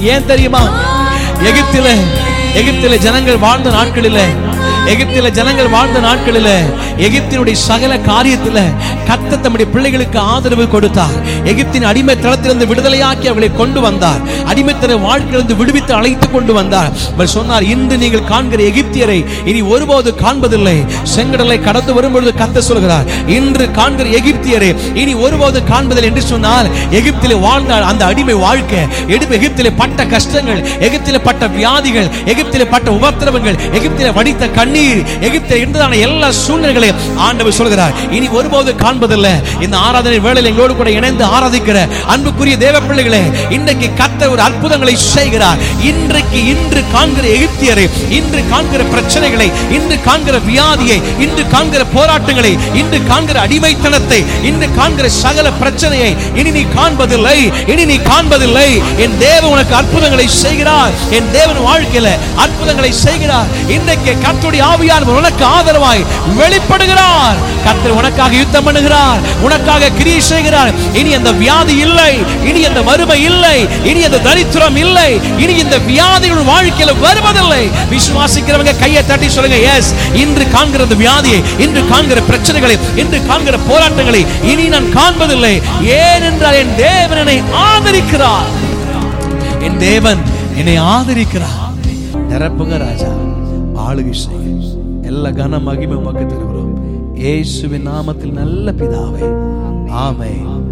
ஏன் தெரியுமா எகிப்திலே எகிப்திலே ஜனங்கள் வாழ்ந்த நாட்களிலே எகிப்தில ஜனங்கள் வாழ்ந்த நாட்களில எகிப்தினுடைய சகல காரியத்துல கத்த தம்முடைய பிள்ளைகளுக்கு ஆதரவு கொடுத்தார் எகிப்தின் அடிமை தளத்திலிருந்து விடுதலையாக்கி அவளை கொண்டு வந்தார் அடிமைத்தன வாழ்க்கையிலிருந்து விடுவித்து அழைத்து கொண்டு வந்தார் அவர் சொன்னார் இன்று நீங்கள் காண்கிற எகிப்தியரை இனி ஒருபோது காண்பதில்லை செங்கடலை கடந்து வரும்பொழுது கத்த சொல்கிறார் இன்று காண்கிற எகிப்தியரை இனி ஒருபோது காண்பதில்லை என்று சொன்னால் எகிப்திலே வாழ்ந்த அந்த அடிமை வாழ்க்கை எடு எகிப்திலே பட்ட கஷ்டங்கள் எகிப்திலே பட்ட வியாதிகள் எகிப்திலே பட்ட உபத்திரவங்கள் எகிப்திலே வடித்த கண்ணீர் எகிப்தில் இருந்ததான எல்லா சூழ்நிலைகளையும் ஆண்டவர் சொல்கிறார் இனி ஒருபோது காண்பதில்லை இந்த ஆராதனை வேளையில் எங்களோடு கூட இணைந்து ஆராதிக்கிற அன்புக்குரிய தேவ பிள்ளைகளே இன்றைக்கு கத்த ஒரு அற்புதங்களை செய்கிறார் இன்றைக்கு இன்று காண்கிற எகிப்தியரை இன்று காண்கிற பிரச்சனைகளை இன்று காண்கிற வியாதியை இன்று காண்கிற போராட்டங்களை இன்று காண்கிற அடிமைத்தனத்தை இன்று காண்கிற சகல பிரச்சனையை இனி நீ காண்பதில்லை இனி நீ காண்பதில்லை என் தேவன் உனக்கு அற்புதங்களை செய்கிறார் என் தேவன் வாழ்க்கையில அற்புதங்களை செய்கிறார் இன்றைக்கு கர்த்தருடைய ஆவியானவர் உனக்கு ஆதரவாய் வெளிப்படுகிறார் கர்த்தர் உனக்காக யுத்தம் பண்ணுகிறார் உனக்காக கிரியை செய்கிறார் இனி அந்த வியாதி இல்லை இனி அந்த வறுமை இல்லை இனி அந்த தரித்திரம் இல்லை இனி இந்த வியாதிகள் வாழ்க்கையில வருவதில்லை விசுவாசிக்கிறவங்க கையை தட்டி சொல்லுங்க எஸ் இன்று காண்கிற அந்த வியாதியை இன்று காண்கிற பிரச்சனைகளை இன்று காண்கிற போராட்டங்களை இனி நான் காண்பதில்லை ஏனென்றால் என் தேவன் என்னை ஆதரிக்கிறார் என் தேவன் என்னை ஆதரிக்கிறார் நிரப்புங்க ராஜா ஆளுகை செய்ய எல்லா கன மகிமை உமக்கு தருகிறோம் இயேசுவின் நாமத்தில் நல்ல பிதாவே ஆமென்